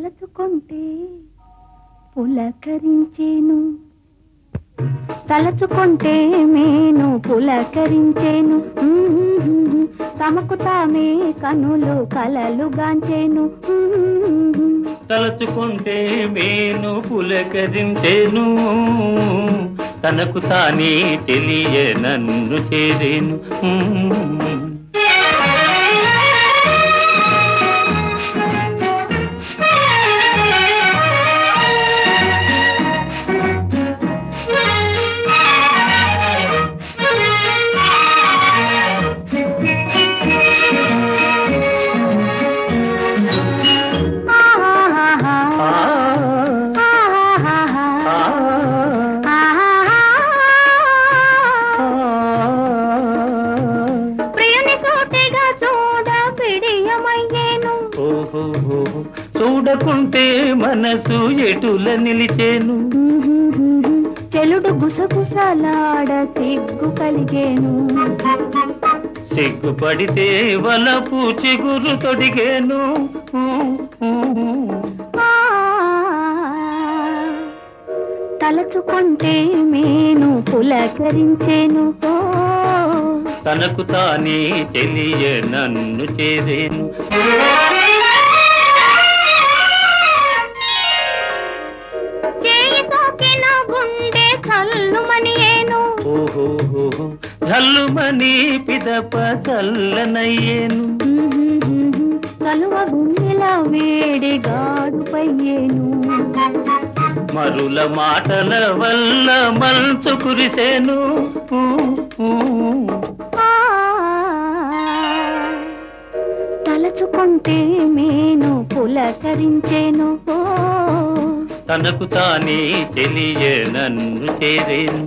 తలచుకుంటే పులకరించేను తలచుకుంటే మేను పులకరించేను తమకు తామే కనులు కలలు గాంచేను తలచుకుంటే మేను పులకరించేను తనకు తానే తెలియ నన్ను చేరేను ఆహాహా. ఆ, ఆహాహా. ఆ, ఆహాహా. ఆ. ప్రియుని సూటిగా చూడ పిడియమయ్యేను ఓహో చూడకుంటే మనసు ఎటుల నిలిచేను చెలుడు గుసగుసలాడ సిగ్గు కలిగేను సిగ్గుపడితే వలపు చిగురు తొడిగేను ఆ, తలచుకుంటే మేను పులకరించేను ఓ, తనకు తానే తెలియ నన్ను చేరేను చేయి తాకిన గుండె చల్లుమనియేను ఓహో జల్లుమని పిదప చల్లనయ్యేను కలువ గుండెల వేడి గాడుపయ్యేను మరుల మాటల వల్ల మంచు కురిసేను ఆ, తలచుకుంటే మేను పులకరించేను ఓ, తనకు తానే తెలియ నన్ను చేరేను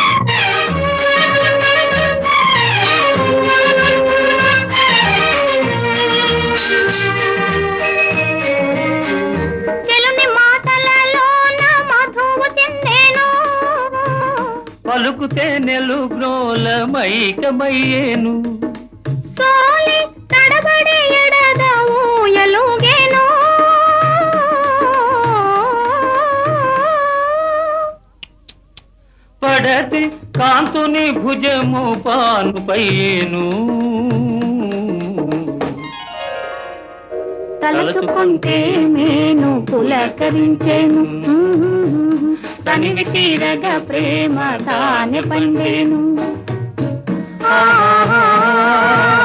చెలుని మాటలలోన మధువు చెందేను పలుకుతే నెలు గ్రోల మైకమయ్యేను సోలి తడబడి ఎడద ఊయలుగేను పడతి కాంతుని భుజము పానుపయ్యేను తలుచుకుంటే మేను పులకరించేను తనివి తీరగా ప్రేమ తానే పండేను ఆ